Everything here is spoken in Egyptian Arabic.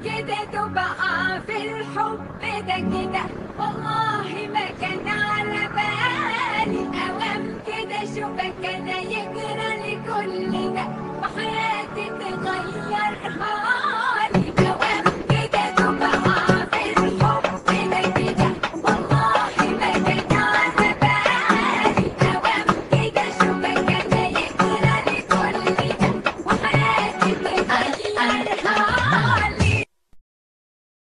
كده تبقى في الحب ده كده والله ما كان على بالي اوام كده شوفك انا يجرى لي كل ده وحياتي تغير حالي